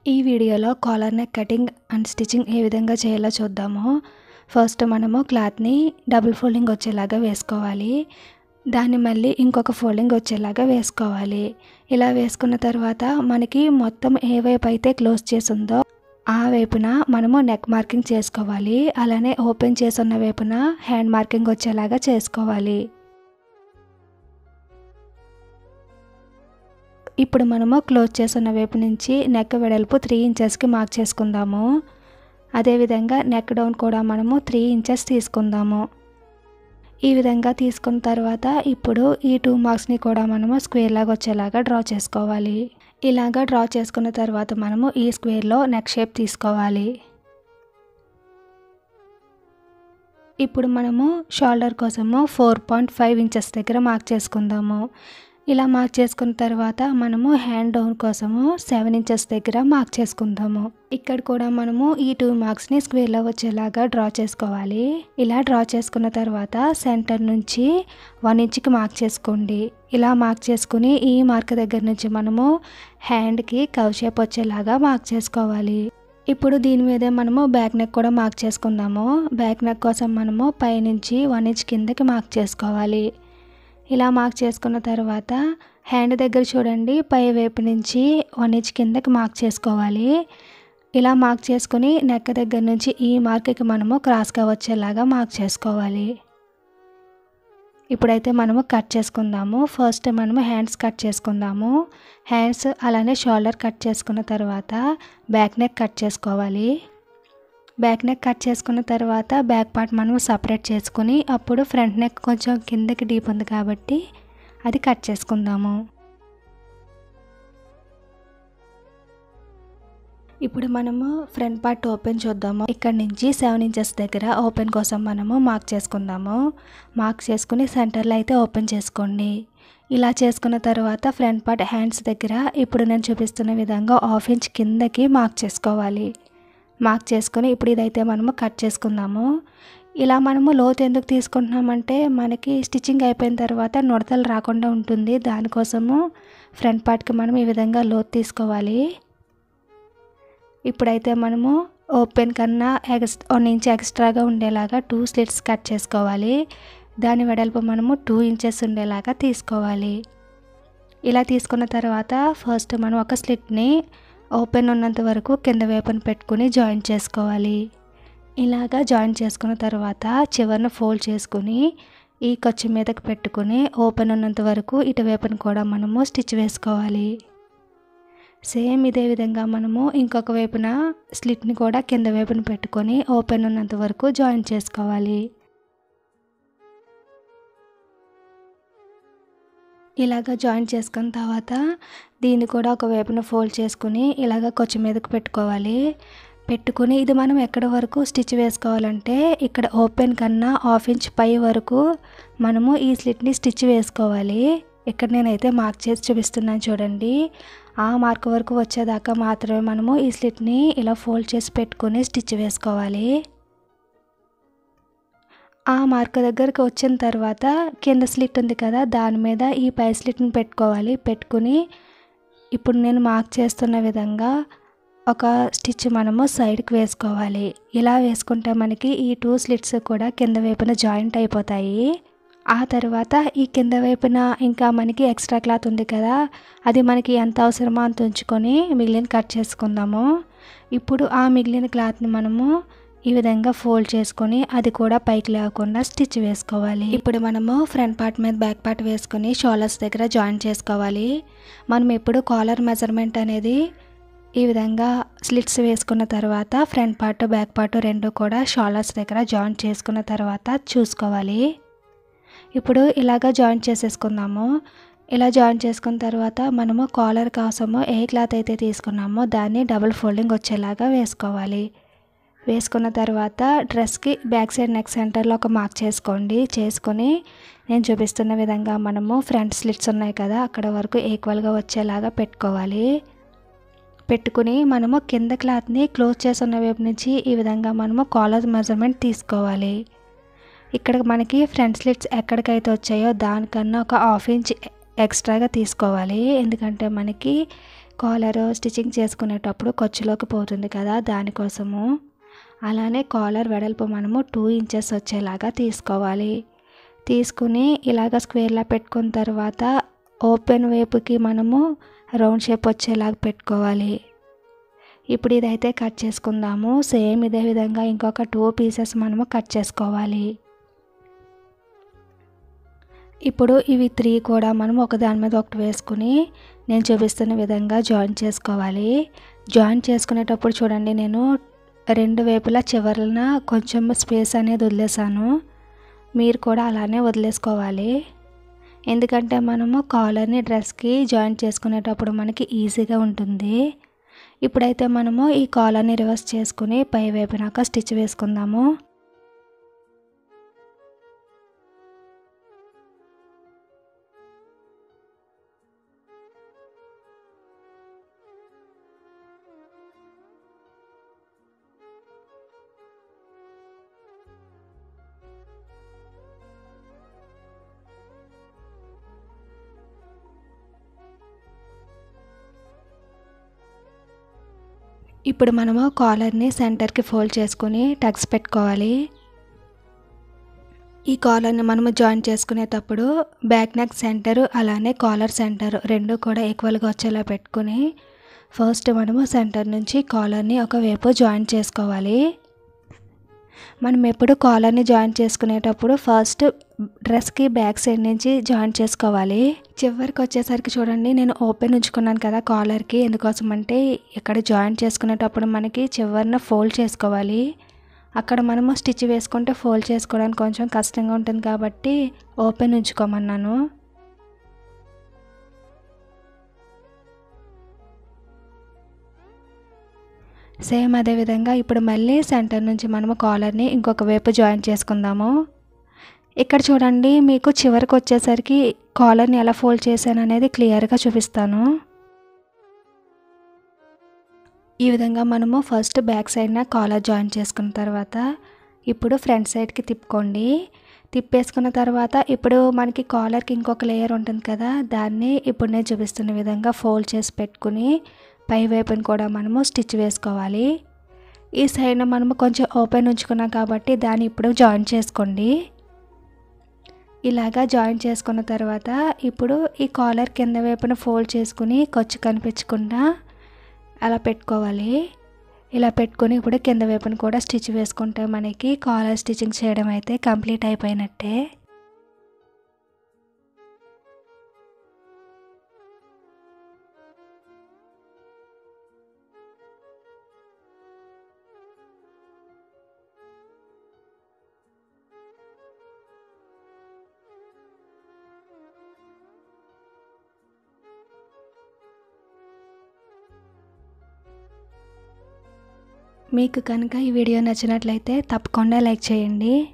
ఈ వీడియోలో collar neck cutting and stitching ఏ విధంగా చేయాలో చూద్దాము ఫస్ట్ మనము క్లాత్ని డబుల్ ఫోల్డింగ్ వచ్చేలాగా వేసుకోవాలి దాన్ని మళ్ళీ ఇంకొక ఫోల్డింగ్ వచ్చేలాగా వేసుకోవాలి ఇలా వేసుకున్న తర్వాత మనకి మొత్తం ఏ వైపు అయితే క్లోజ్ చేసిందో ఆ వైపున మనము నెక్ మార్కింగ్ చేసుకోవాలి అలానే ఓపెన్ చేసున్న వైపున హ్యాండ్ మార్కింగ్ వచ్చేలాగా చేసుకోవాలి ఇప్పుడు మనము క్లోజ్ చేసున్న వైపు నుంచి నెక్ వెడల్పు త్రీ ఇంచెస్కి మార్క్ చేసుకుందాము అదేవిధంగా నెక్ డౌన్ కూడా మనము త్రీ ఇంచెస్ తీసుకుందాము ఈ విధంగా తీసుకున్న తర్వాత ఇప్పుడు ఈ టూ మార్క్స్ని కూడా మనము స్క్వేర్ లాగా వచ్చేలాగా డ్రా చేసుకోవాలి ఇలాగా డ్రా చేసుకున్న తర్వాత మనము ఈ స్క్వేర్లో నెక్ షేప్ తీసుకోవాలి ఇప్పుడు మనము షోల్డర్ కోసము ఫోర్ పాయింట్ ఫైవ్ ఇంచెస్ దగ్గర మార్క్ చేసుకుందాము ఇలా మార్క్ చేసుకున్న తర్వాత మనము హ్యాండ్ డౌన్ కోసము సెవెన్ ఇంచెస్ దగ్గర మార్క్ చేసుకుందాము ఇక్కడ కూడా మనము ఈ టూ మార్క్స్ని స్క్వేర్లో వచ్చేలాగా డ్రా చేసుకోవాలి ఇలా డ్రా చేసుకున్న తర్వాత సెంటర్ నుంచి వన్ ఇంచ్కి మార్క్ చేసుకోండి ఇలా మార్క్ చేసుకుని ఈ మార్క్ దగ్గర నుంచి మనము హ్యాండ్కి కవ్ షేప్ వచ్చేలాగా మార్క్ చేసుకోవాలి ఇప్పుడు దీని మీదే మనము బ్యాక్ నెక్ కూడా మార్క్ చేసుకుందాము బ్యాక్ నెక్ కోసం మనము పైనుంచి వన్ ఇంచ్ కిందకి మార్క్ చేసుకోవాలి ఇలా మార్క్ చేసుకున్న తర్వాత హ్యాండ్ దగ్గర చూడండి పై వైపు నుంచి వన్ ఇంచ్ కిందకి మార్క్ చేసుకోవాలి ఇలా మార్క్ చేసుకుని నెక్ దగ్గర నుంచి ఈ మార్క్కి మనము క్రాస్గా వచ్చేలాగా మార్క్ చేసుకోవాలి ఇప్పుడైతే మనము కట్ చేసుకుందాము ఫస్ట్ మనము హ్యాండ్స్ కట్ చేసుకుందాము హ్యాండ్స్ అలానే షోల్డర్ కట్ చేసుకున్న తర్వాత బ్యాక్ నెక్ కట్ చేసుకోవాలి బ్యాక్ నెక్ కట్ చేసుకున్న తర్వాత బ్యాక్ పార్ట్ మనం సపరేట్ చేసుకుని అప్పుడు ఫ్రంట్ నెక్ కొంచెం కిందకి డీప్ ఉంది కాబట్టి అది కట్ చేసుకుందాము ఇప్పుడు మనము ఫ్రంట్ పార్ట్ ఓపెన్ చూద్దాము ఇక్కడ నుంచి సెవెన్ ఇంచెస్ దగ్గర ఓపెన్ కోసం మనము మార్క్ చేసుకుందాము మార్క్ చేసుకుని సెంటర్లో అయితే ఓపెన్ చేసుకోండి ఇలా చేసుకున్న తర్వాత ఫ్రంట్ పార్ట్ హ్యాండ్స్ దగ్గర ఇప్పుడు నేను చూపిస్తున్న విధంగా హాఫ్ ఇంచ్ కిందకి మార్క్ చేసుకోవాలి మార్క్ చేసుకొని ఇప్పుడు ఇదైతే మనము కట్ చేసుకుందాము ఇలా మనము లోతు ఎందుకు తీసుకుంటున్నామంటే మనకి స్టిచ్చింగ్ అయిపోయిన తర్వాత నుడతలు రాకుండా ఉంటుంది దానికోసము ఫ్రంట్ పార్ట్కి మనం ఈ విధంగా లోతు తీసుకోవాలి ఇప్పుడైతే మనము ఓపెన్ కన్నా ఎక్స్ వన్ ఇంచ్ ఎక్స్ట్రాగా ఉండేలాగా టూ స్లిట్స్ కట్ చేసుకోవాలి దాని వెడల్పు మనము టూ ఇంచెస్ ఉండేలాగా తీసుకోవాలి ఇలా తీసుకున్న తర్వాత ఫస్ట్ మనం ఒక స్లిట్ని ఓపెన్ ఉన్నంత వరకు కింద వైపున పెట్టుకుని జాయింట్ చేసుకోవాలి ఇలాగా జాయింట్ చేసుకున్న తర్వాత చివరిని ఫోల్డ్ చేసుకుని ఈ ఖర్చు మీదకి పెట్టుకుని ఓపెన్ ఉన్నంత వరకు ఇటువైపున కూడా మనము స్టిచ్ వేసుకోవాలి సేమ్ ఇదే విధంగా మనము ఇంకొక వైపున స్లిట్ని కూడా కింద వైపున పెట్టుకొని ఓపెన్ ఉన్నంత వరకు జాయింట్ చేసుకోవాలి ఇలాగ జాయింట్ చేసుకున్న తర్వాత దీన్ని కూడా ఒక వైపున ఫోల్డ్ చేసుకుని ఇలాగ కొచ్చి మీదకి పెట్టుకోవాలి పెట్టుకుని ఇది మనం ఎక్కడ వరకు స్టిచ్ వేసుకోవాలంటే ఇక్కడ ఓపెన్ కన్నా హాఫ్ ఇంచ్ పై వరకు మనము ఈ స్లిట్ని స్టిచ్ వేసుకోవాలి ఇక్కడ నేనైతే మార్క్ చేసి చూపిస్తున్నాను చూడండి ఆ మార్క్ వరకు వచ్చేదాకా మాత్రమే మనము ఈ స్లిట్ని ఇలా ఫోల్డ్ చేసి పెట్టుకొని స్టిచ్ వేసుకోవాలి ఆ మార్క్ దగ్గరికి వచ్చిన తర్వాత కింద స్లిట్ ఉంది కదా దాని మీద ఈ పై స్లిట్ని పెట్టుకోవాలి పెట్టుకుని ఇప్పుడు నేను మార్క్ చేస్తున్న విధంగా ఒక స్టిచ్ మనము సైడ్కి వేసుకోవాలి ఇలా వేసుకుంటే మనకి ఈ టూ స్లిట్స్ కూడా కింద వైపున జాయింట్ అయిపోతాయి ఆ తర్వాత ఈ కింద వైపున ఇంకా మనకి ఎక్స్ట్రా క్లాత్ ఉంది కదా అది మనకి ఎంత అవసరమో అంత ఉంచుకొని మిగిలిన కట్ చేసుకుందాము ఇప్పుడు ఆ మిగిలిన క్లాత్ని మనము ఈ విధంగా ఫోల్డ్ చేసుకొని అది కూడా పైకి లేకుండా స్టిచ్ వేసుకోవాలి ఇప్పుడు మనము ఫ్రంట్ పార్ట్ మీద బ్యాక్ పార్ట్ వేసుకొని షోల్డర్స్ దగ్గర జాయిన్ చేసుకోవాలి మనం ఎప్పుడు కాలర్ మెజర్మెంట్ అనేది ఈ విధంగా స్లిట్స్ వేసుకున్న తర్వాత ఫ్రంట్ పార్ట్ బ్యాక్ పార్ట్ రెండు కూడా షోల్డర్స్ దగ్గర జాయింట్ చేసుకున్న తర్వాత చూసుకోవాలి ఇప్పుడు ఇలాగ జాయింట్ చేసేసుకుందాము ఇలా జాయిన్ చేసుకున్న తర్వాత మనము కాలర్ కోసము ఏ క్లాత్ అయితే తీసుకున్నామో దాన్ని డబుల్ ఫోల్డింగ్ వచ్చేలాగా వేసుకోవాలి వేసుకున్న తర్వాత డ్రెస్కి బ్యాక్ సైడ్ నెక్ సెంటర్లో ఒక మార్క్ చేసుకోండి చేసుకొని నేను చూపిస్తున్న విధంగా మనము ఫ్రంట్ స్లిట్స్ ఉన్నాయి కదా అక్కడ వరకు ఈక్వల్గా వచ్చేలాగా పెట్టుకోవాలి పెట్టుకుని మనము కింద క్లాత్ని క్లోజ్ చేసున్న వైపు నుంచి ఈ విధంగా మనము కాలర్ మెజర్మెంట్ తీసుకోవాలి ఇక్కడ మనకి ఫ్రంట్ స్లిట్స్ ఎక్కడికైతే వచ్చాయో దానికన్నా ఒక హాఫ్ ఇంచ్ ఎక్స్ట్రాగా తీసుకోవాలి ఎందుకంటే మనకి కాలర్ స్టిచ్చింగ్ చేసుకునేటప్పుడు ఖర్చులోకి పోతుంది కదా దానికోసము అలానే కాలర్ వెడల్పు మనము టూ ఇంచెస్ వచ్చేలాగా తీసుకోవాలి తీసుకుని ఇలాగ స్క్వేర్లా పెట్టుకున్న తర్వాత ఓపెన్ వైపుకి మనము రౌండ్ షేప్ వచ్చేలాగా పెట్టుకోవాలి ఇప్పుడు ఇదైతే కట్ చేసుకుందాము సేమ్ ఇదే విధంగా ఇంకొక టూ పీసెస్ మనము కట్ చేసుకోవాలి ఇప్పుడు ఇవి త్రీ కూడా మనం ఒకదాని మీద ఒకటి వేసుకుని నేను చూపిస్తున్న విధంగా జాయిన్ చేసుకోవాలి జాయిన్ చేసుకునేటప్పుడు చూడండి నేను రెండు వైపులా చివరన కొంచెం స్పేస్ అనేది వదిలేసాను మీరు కూడా అలానే వదిలేసుకోవాలి ఎందుకంటే మనము కాలర్ని డ్రెస్కి జాయిన్ చేసుకునేటప్పుడు మనకి ఈజీగా ఉంటుంది ఇప్పుడైతే మనము ఈ కాలర్ని రివర్స్ చేసుకుని పై వైపునాక స్టిచ్ వేసుకుందాము ఇప్పుడు మనము కాలర్ని సెంటర్కి ఫోల్డ్ చేసుకుని టక్స్ పెట్టుకోవాలి ఈ కాలర్ని మనము జాయిన్ చేసుకునేటప్పుడు బ్యాక్ నెక్ సెంటర్ అలానే కాలర్ సెంటర్ రెండు కూడా ఈక్వల్గా వచ్చేలా పెట్టుకుని ఫస్ట్ మనము సెంటర్ నుంచి కాలర్ని ఒకవైపు జాయిన్ చేసుకోవాలి మనం ఎప్పుడు కాలర్ని జాయిన్ చేసుకునేటప్పుడు ఫస్ట్ డ్రెస్కి బ్యాక్ సైడ్ నుంచి జాయిన్ చేసుకోవాలి చివరికి వచ్చేసరికి చూడండి నేను ఓపెన్ ఉంచుకున్నాను కదా కాలర్కి ఎందుకోసం అంటే ఇక్కడ జాయిన్ చేసుకునేటప్పుడు మనకి చివరిన ఫోల్డ్ చేసుకోవాలి అక్కడ మనము స్టిచ్ వేసుకుంటే ఫోల్డ్ చేసుకోవడానికి కొంచెం కష్టంగా ఉంటుంది కాబట్టి ఓపెన్ ఉంచుకోమన్నాను సేమ్ అదే విధంగా ఇప్పుడు మళ్ళీ సెంటర్ నుంచి మనము కాలర్ని ఇంకొక వైపు జాయిన్ చేసుకుందాము ఇక్కడ చూడండి మీకు చివరికి వచ్చేసరికి కాలర్ని ఎలా ఫోల్డ్ చేశాను అనేది క్లియర్గా చూపిస్తాను ఈ విధంగా మనము ఫస్ట్ బ్యాక్ సైడ్న కాలర్ జాయిన్ చేసుకున్న తర్వాత ఇప్పుడు ఫ్రంట్ సైడ్కి తిప్పుకోండి తిప్పేసుకున్న తర్వాత ఇప్పుడు మనకి కాలర్కి ఇంకొక లేయర్ ఉంటుంది కదా దాన్ని ఇప్పుడు నేను చూపిస్తున్న విధంగా ఫోల్డ్ చేసి పెట్టుకుని పై వైపున కూడా మనము స్టిచ్ వేసుకోవాలి ఈ సైడ్ మనము కొంచెం ఓపెన్ ఉంచుకున్నాం కాబట్టి దాన్ని ఇప్పుడు జాయిన్ చేసుకోండి ఇలాగా జాయిన్ చేసుకున్న తర్వాత ఇప్పుడు ఈ కాలర్ కింద వైపున ఫోల్డ్ చేసుకుని ఖర్చు కనిపించకుండా అలా పెట్టుకోవాలి ఇలా పెట్టుకొని ఇప్పుడు కింద వైపున కూడా స్టిచ్ వేసుకుంటే మనకి కాలర్ స్టిచ్చింగ్ చేయడం అయితే కంప్లీట్ అయిపోయినట్టే మీకు కనుక ఈ వీడియో నచ్చినట్లయితే తప్పకుండా లైక్ చేయండి